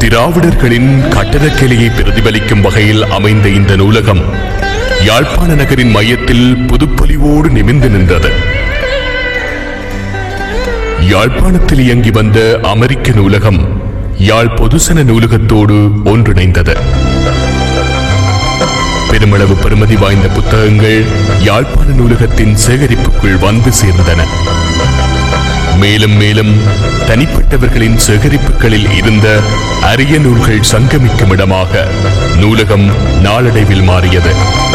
திராவிடர்களின் கட்டடக்கலையை பிரதிபலிக்கும் வகையில் அமைந்த இந்த நூலகம் யாழ்ப்பாண நகரின் மையத்தில் புதுப்பொலிவோடு நிமிர்ந்து நின்றது யாழ்ப்பாணத்தில் இயங்கி வந்த அமெரிக்க நூலகம் யாழ் பொதுசன நூலகத்தோடு ஒன்றிணைந்தது பெருமளவு பெறுமதி வாய்ந்த புத்தகங்கள் யாழ்ப்பாண நூலகத்தின் சேகரிப்புக்குள் வந்து சேர்ந்தன மேலும் மேலும் தனிப்பட்டவர்களின் சேகரிப்புகளில் இருந்த அரிய நூல்கள் சங்கமிக்கும் இடமாக நூலகம் நாளடைவில் மாறியது